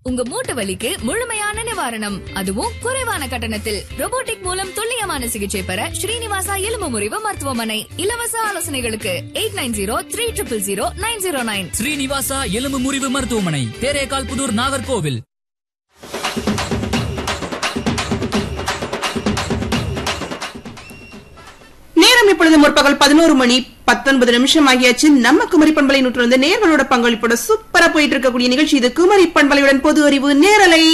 உங்க மூட்டு வலிக்கு முழுமையான நிவாரணம் அதுவும் குறைவான கட்டணத்தில் robotic மூலம் துல்லியமான சிகிச்சை பெற ஸ்ரீனிவாசா எலும்பு முறிவு மருத்துவமனை இலவச ஆலோசனைகளுக்கு eight nine zero three triple zero nine zero nine Srinivasa எலும்பு முறிவு மருத்துவமனை தேரேகால் புதூர் நாகர்கோவில் நேரம் இப்பொழுது முற்பகல் பதினோரு மணி பத்தொன்பது நிமிஷம் ஆகியாச்சு நம்ம குமரி பண்பலை நூற்று வந்து நேர்களோட பங்களிப்போட சூப்பரா போயிட்டு இருக்கக்கூடிய நிகழ்ச்சி இது குமரி பண்பலையுடன் பொது அறிவு நேரலை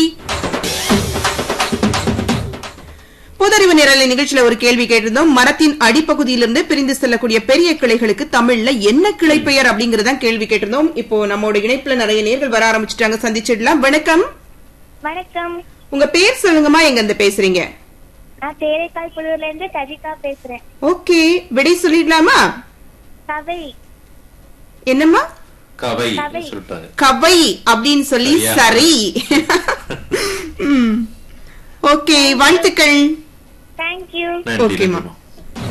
பொது அறிவு நேரலை நிகழ்ச்சியில ஒரு கேள்வி கேட்டிருந்தோம் மரத்தின் அடிப்பகுதியிலிருந்து பிரிந்து செல்லக்கூடிய பெரிய கிளைகளுக்கு தமிழ்ல என்ன கிளை பெயர் அப்படிங்கறதான் கேள்வி கேட்டிருந்தோம் இப்போ நம்மோட இணைப்புல நிறைய நேர்கள் வர ஆரம்பிச்சுட்டாங்க சந்திச்சிடலாம் வணக்கம் வணக்கம் உங்க பேர் சொல்லுங்கம்மா எங்க இருந்து பேசுறீங்க நான் தேரைக்கால் புலூர்ல இருந்து தஜிகா பேசுறேன் ஓகே விடை சொல்லிடலாமா கவை என்னம்மா கவை கவை. சொல்லிட்டாங்க கவை அப்படின்னு சொல்லி சரியா? சரி ம். ஓகே வாழ்த்துக்கள் தேங்க்யூ நன்றி ஓகேம்மா. நன்றிம்மா.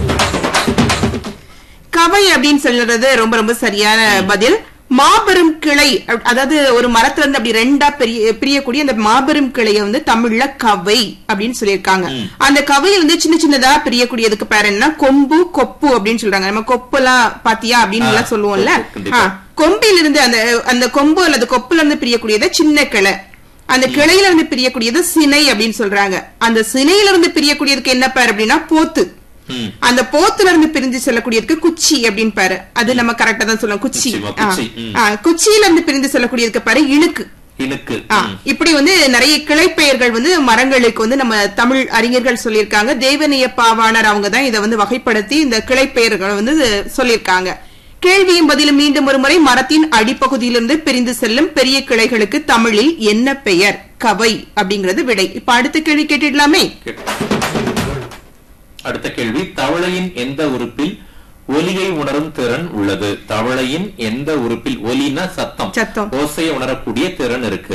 கவை அப்படின்னு சொல்றது ரொம்ப ரொம்ப சரியான பதில் மாபெரும் கிளை அ- அதாவது ஒரு மரத்துல இருந்து அப்படி ரெண்டா பிரிய பிரியக்கூடிய அந்த மாபெரும் கிளைய வந்து தமிழ்ல கவை அப்படின்னு சொல்லியிருக்காங்க அந்த கவையை வந்து சின்ன சின்னதா பிரியக்கூடியதுக்கு பேர் என்ன கொம்பு கொப்பு அப்படின்னு சொல்றாங்க நம்ம கொப்புலாம் பாத்தியா அப்படின்னு ஆ, எல்லாம் சொல்லுவோம்ல கொப்பு, கண்டிப்பா. ஆ, கொம்பில் இருந்து அந்த அந்த கொம்பு அல்லது கொப்புல இருந்து பிரியக்கூடியது சின்ன கிளை அந்த கிளையில இருந்து பிரியக்கூடியது சினை அப்படின்னு சொல்றாங்க அந்த சினையில இருந்து பிரியக்கூடியதுக்கு என்ன பேர் அப்படின்னா போத்து ம். அந்த போத்துல இருந்து பிரிஞ்சு செல்லக்கூடியதுக்கு குச்சி அப்படின்னு பாரு அது நம்ம கரெக்டா தான் சொல்லலாம் குச்சி குச்சிமா, ஆ. குச்சி, ம். ஆ, குச்சியில இருந்து பிரிந்து செல்லக்கூடியதுக்கு பாரு இழுக்கு இனுக்கு ஆ, ம். இப்படி வந்து நிறைய கிளைப்பெயர்கள் வந்து மரங்களுக்கு வந்து நம்ம தமிழ் அறிஞர்கள் சொல்லியிருக்காங்க தேவனைய பாவாணர் அவங்க தான் இதை வந்து வகைப்படுத்தி இந்த கிளைப்பெயர்களை வந்து சொல்லியிருக்காங்க கேள்வியும் பதிலும் மீண்டும் ஒரு முறை மரத்தின் அடிப்பகுதியிலிருந்து பிரிந்து செல்லும் பெரிய கிளைகளுக்கு தமிழில் என்ன பெயர் கவை அப்படிங்கிறது விடை இப்ப அடுத்த கேள்வி கேட்டுடலாமே அடுத்த கேள்வி தவளையின் எந்த உறுப்பில் ஒலியை உணரும் திறன் உள்ளது தவளையின் எந்த உறுப்பில் ஒலினா சத்தம் சத்தம். ஓசையை உணரக்கூடிய திறன் இருக்கு